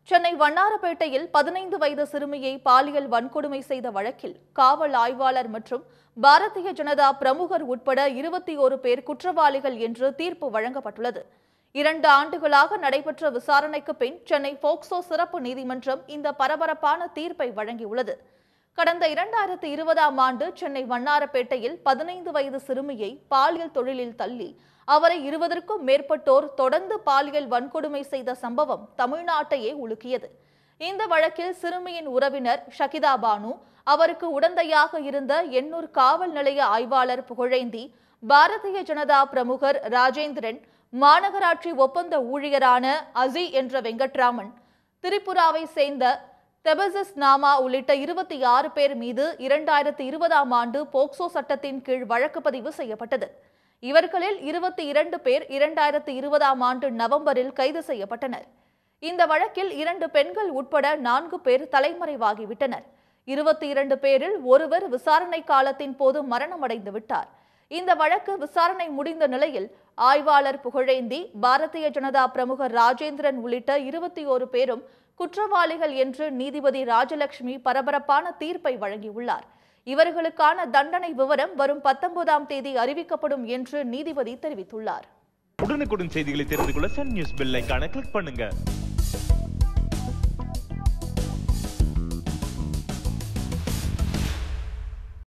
சென்னை வண்ணாரப்பேட்டையில் பதினைந்து வயது சிறுமியை பாலியல் வன்கொடுமை செய்த வழக்கில் காவல் ஆய்வாளர் மற்றும் பாரதிய ஜனதா பிரமுகர் உட்பட இருபத்தி ஒரு பேர் குற்றவாளிகள் என்று தீர்ப்பு வழங்கப்பட்டுள்ளது இரண்டு ஆண்டுகளாக நடைபெற்ற விசாரணைக்கு பின் சென்னை போக்சோ சிறப்பு நீதிமன்றம் இந்த பரபரப்பான தீர்ப்பை வழங்கியுள்ளது கடந்த இரண்டாயிரத்து இருபதாம் ஆண்டு சென்னை வண்ணாரப்பேட்டையில் பதினைந்து வயது சிறுமியை பாலியல் தொழிலில் தள்ளி அவரை இருபதற்கும் மேற்பட்டோர் தொடர்ந்து பாலியல் வன்கொடுமை செய்த சம்பவம் தமிழ்நாட்டையே உலுக்கியது இந்த வழக்கில் சிறுமியின் உறவினர் ஷகிதா பானு அவருக்கு உடந்தையாக இருந்த எண்ணூர் காவல் நிலைய ஆய்வாளர் புகழேந்தி பாரதிய ஜனதா பிரமுகர் ராஜேந்திரன் மாநகராட்சி ஒப்பந்த ஊழியரான அசி என்ற வெங்கட்ராமன் திரிபுராவை சேர்ந்த தெபசஸ் நாமா உள்ளிட்ட இருபத்தி ஆறு பேர் மீது இரண்டாயிரத்தி இருபதாம் ஆண்டு போக்சோ சட்டத்தின் கீழ் வழக்கு பதிவு செய்யப்பட்டது இவர்களில் இருபத்தி இரண்டு பேர் இரண்டாயிரத்தி இருபதாம் ஆண்டு நவம்பரில் கைது செய்யப்பட்டனர் இந்த வழக்கில் இரண்டு பெண்கள் உட்பட நான்கு பேர் தலைமறைவாகிவிட்டனர் இருபத்தி இரண்டு பேரில் ஒருவர் விசாரணை காலத்தின் போது மரணமடைந்து விட்டார் இந்த வழக்கு விசாரணை முடிந்த நிலையில் ஆய்வாளர் புகழேந்தி பாரதிய ஜனதா பிரமுகர் ராஜேந்திரன் உள்ளிட்ட இருபத்தி ஓரு பேரும் குற்றவாளிகள் என்று நீதிபதி ராஜலட்சுமி பரபரப்பான தீர்ப்பை வழங்கியுள்ளார் இவர்களுக்கான தண்டனை விவரம் வரும் பத்தொன்பதாம் தேதி அறிவிக்கப்படும் என்று நீதிபதி தெரிவித்துள்ளார் உடனுக்குடன் செய்திகளை தெரிந்து கொள்ள சன் நியூஸ் பெல் ஐகானை கிளிக் பண்ணுங்க